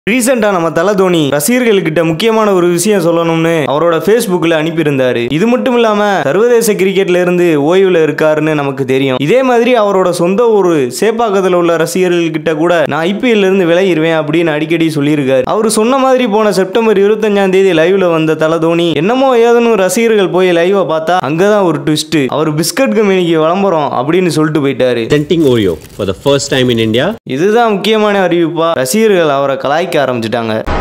ரீசெண்டா நம்ம தல தோனி ரசிகர்கள்கிட்ட முக்கியமான ஒரு விஷயம் சொல்லணும்னு அவரோட Facebookல அனுப்பியிருந்தாரு இது மட்டும் இல்லாம சர்வதேச கிரிக்கெட்ல இருந்து ஓய்வுல இருக்காருன்னு நமக்கு தெரியும் இதே மாதிரி அவரோட சொந்த ஊரு சேப்பாக்கத்துல உள்ள ரசிகர்கள் கிட்ட கூட நான் ஐபிஎல்ல இருந்து விலகிருவேன் அப்படின்னு அடிக்கடி சொல்லியிருக்காரு அவர் சொன்ன மாதிரி போன செப்டம்பர் இருபத்தஞ்சாம் தேதி லைவ்ல வந்த தல தோனி என்னமோ ஏதனும் ரசிகர்கள் போய் லைவை பார்த்தா அங்கதான் ஒரு ட்விஸ்ட் அவர் பிஸ்கட் கம்பெனிக்கு விளம்பரம் அப்படின்னு சொல்லிட்டு போயிட்டாரு presenting Oreo for the first time in India. இதுதான் முக்கியமான அறிவிப்பா ரசிகர்கள் அவரை கலாய்க்க ஆரம்பிச்சிட்டாங்க